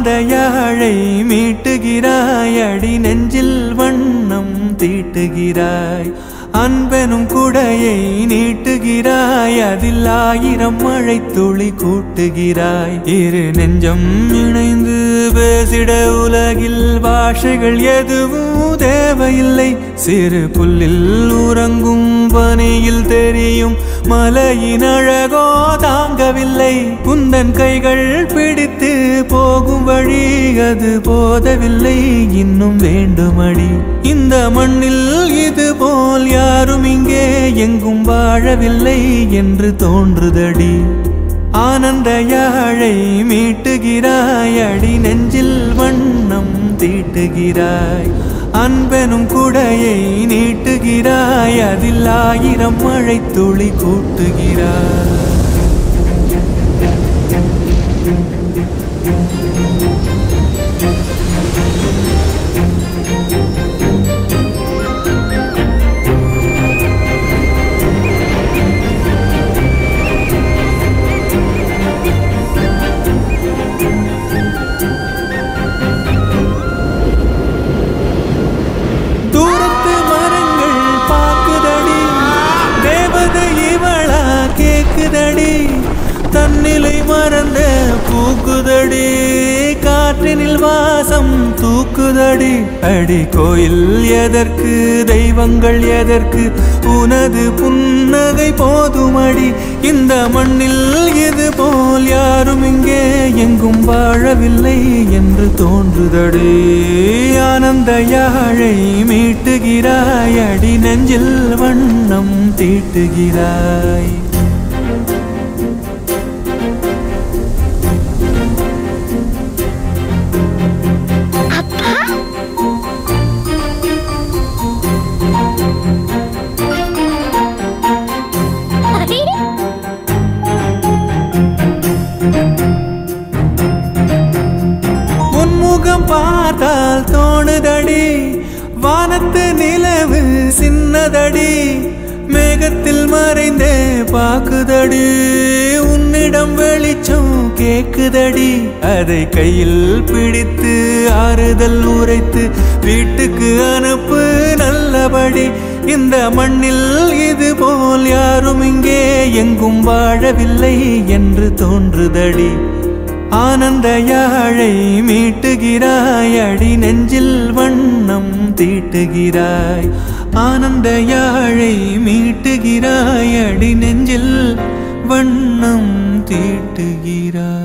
ஆனந்த யாழை மீட்டுகிறாய் அடி நெஞ்சில் வண்ணம் தீட்டுகிறாய் அன்பெனும் குடையை நீட்டுகிறாய் அதில் ஆயிரம் மழை துளி கூட்டுகிறாய் இரு நெஞ்சம் இணைந்து பேசிட உலகில் பாஷைகள் எதுவும் தேவையில்லை சிறு புல்லில் உறங்கும் பனியில் தெரியும் மலையின் அழகோ தாங்கவில்லை குந்தன் கைகள் பிடித்து போகும் வழி அது போதவில்லை இன்னும் வேண்டுமடி இந்த மண்ணில் இது போல் யாரும் இங்கே எங்கும் வாழவில்லை என்று தோன்றுதடி ஆனந்த யாழை மீட்டுகிறாய் அடி நெஞ்சில் வண்ணம் தீட்டுகிறாய் அன்பெனும் குடையை நீட்டுகிறாய் அதில் ஆயிரம் மழை துளி கூட்டுகிறாய் தூரத்து மரங்கள் பாக்குதடி தேவதை இவளா கேக்குதடி தன்னிலை மறந்த பூக்குதடி காற்றினில் வாசம் தூக்குதடி அடி கோயில் எதற்கு தெய்வங்கள் எதற்கு உனது புன்னகை போதுமடி இந்த மண்ணில் இது போல் யாரும் இங்கே எங்கும் வாழவில்லை என்று தோன்றுதடி ஆனந்த யாழை மீட்டுகிறாய் அடி நெஞ்சில் வண்ணம் தீட்டுகிறாய் அடே உன்முகம் பார்த்தால் தோணுதடி வானத்து நிலவு சின்னதடி மேகத்தில் மறைந்தே பாக்குதடி உன்னிடம் வெளிச்சம் கேக்குதடி அதை கையில் பிடித்து ஆறுதல் உரைத்து வீட்டுக்கு அனுப்பு நல்லபடி இந்த மண்ணில் இது போல் யாரும் இங்கே எங்கும் வாழவில்லை என்று தோன்றுதடி ஆனந்த யாழை மீட்டுகிறாய் அடி நெஞ்சில் வண்ணம் தீட்டுகிறாய் ஆனந்த யாழை மீட்டுகிறாய் அடி நெஞ்சில் வண்ணம் தீட்டுகிறாய்